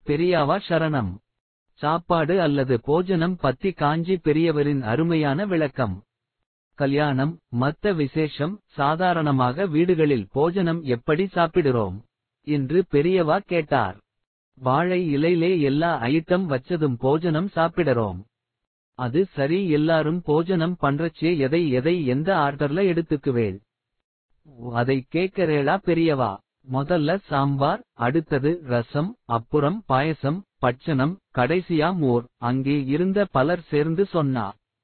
பெரியாவா சரணம் சாப்பாடு அல்லது போஜனம் பத்தி காஞ்சி பெரியவரின் அருமையான விளக்கம் கல்யாணம் மத்த விசேஷம் சாதாரணமாக வீடுகளில் போஜனம் எப்படி சாப்பிடுறோம் என்று பெரியவா கேட்டார் வாழை இலையிலே எல்லா ஐட்டம் வச்சதும் போஜனம் சாப்பிடறோம் அது சரி எல்லாரும் போஜனம் பண்றச்சே எதை எதை எந்த ஆர்டர்ல எடுத்துக்குவேள் அதை கேக்கறேளா பெரியவா முதல்ல சாம்பார் அடுத்தது ரசம் அப்புறம் பாயசம் பட்சணம் கடைசியா மோர் அங்கே இருந்த பலர் சேர்ந்து சொன்னா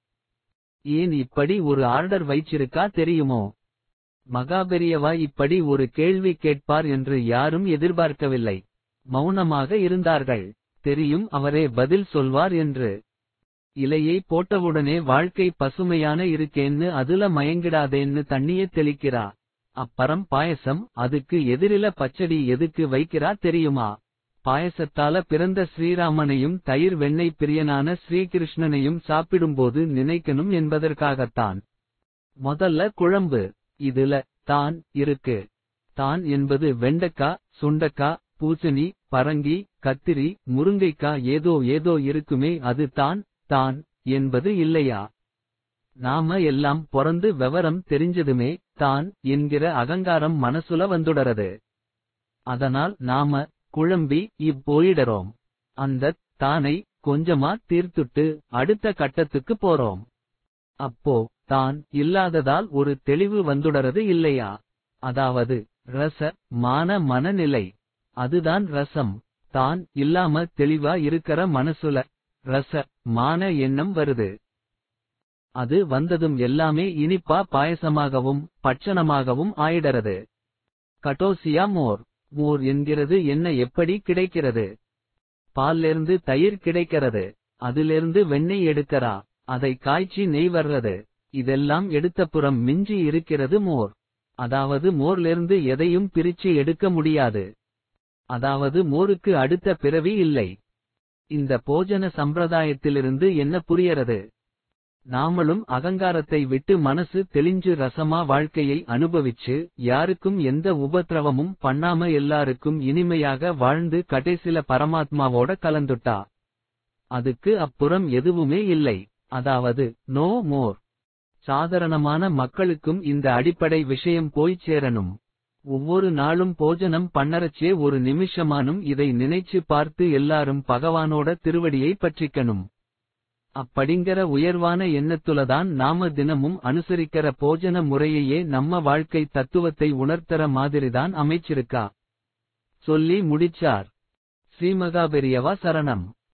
ஏன் இப்படி ஒரு ஆர்டர் வைச்சிருக்கா தெரியுமோ மகாபெரியவா இப்படி ஒரு கேள்வி கேட்பார் என்று யாரும் எதிர்பார்க்கவில்லை மௌனமாக இருந்தார்கள் தெரியும் அவரே பதில் சொல்வார் என்று இலையை போட்டவுடனே வாழ்க்கை பசுமையான இருக்கேன்னு அதுல மயங்கிடாதேன்னு தண்ணிய தெளிக்கிறா அப்பறம் பாயசம் அதுக்கு எதிரில பச்சடி எதுக்கு வைக்கிறா தெரியுமா பாயசத்தால பிறந்த ஸ்ரீராமனையும் தயிர் வெண்ணெய் பிரியனான ஸ்ரீகிருஷ்ணனையும் சாப்பிடும்போது நினைக்கணும் என்பதற்காகத்தான் முதல்ல குழம்பு இதுல தான் இருக்கு தான் என்பது வெண்டக்கா சுண்டக்கா பூசணி பரங்கி கத்திரி முருங்கைக்கா ஏதோ ஏதோ இருக்குமே அது தான் தான் என்பது இல்லையா நாம எல்லாம் பொறந்து விவரம் தெரிஞ்சதுமே தான் என்கிற அகங்காரம் மனசுல வந்துடறது அதனால் நாம குழம்பி இப்போயிடறோம் அந்த தானை கொஞ்சமா தீர்த்துட்டு அடுத்த கட்டத்துக்கு போறோம் அப்போ தான் இல்லாததால் ஒரு தெளிவு வந்துடறது இல்லையா அதாவது ரச மான மனநிலை அதுதான் ரசம் தான் இல்லாம தெளிவா இருக்கற மனசுல ரச மான எண்ணம் வருது அது வந்ததும் எல்லாமே இனிப்பா பாயசமாகவும் பட்சணமாகவும் ஆயிடறது கட்டோசியா மோர் மோர் என்கிறது என்ன எப்படி கிடைக்கிறது பால்லிருந்து தயிர் கிடைக்கிறது அதிலிருந்து வெண்ணெய் எடுக்கறா அதை காய்ச்சி நெய் வர்றது இதெல்லாம் எடுத்தப்புறம் மிஞ்சி இருக்கிறது மோர் அதாவது மோர்லிருந்து எதையும் பிரிச்சு எடுக்க முடியாது அதாவது மோருக்கு அடுத்த பிறவி இல்லை இந்த போஜன சம்பிரதாயத்திலிருந்து என்ன புரியறது நாமளும் அகங்காரத்தை விட்டு மனசு தெளிஞ்சு ரசமா வாழ்க்கையை அனுபவிச்சு யாருக்கும் எந்த உபத்திரவமும் பண்ணாம எல்லாருக்கும் இனிமையாக வாழ்ந்து கடைசில பரமாத்மாவோட கலந்துட்டா அதுக்கு அப்புறம் எதுவுமே இல்லை அதாவது நோ மோர் சாதாரணமான மக்களுக்கும் இந்த அடிப்படை விஷயம் போய்ச் சேரணும் ஒவ்வொரு நாளும் போஜனம் பண்ணறச்சே ஒரு நிமிஷமானும் இதை நினைச்சு பார்த்து எல்லாரும் பகவானோட திருவடியை பற்றிக்கணும் அப்படிங்கிற உயர்வான எண்ணத்துலதான் நாம தினமும் அனுசரிக்கிற போஜன முறையையே நம்ம வாழ்க்கை தத்துவத்தை உணர்த்தற மாதிரிதான் அமைச்சிருக்கா சொல்லி முடிச்சார் ஸ்ரீமகாபெரியவா சரணம்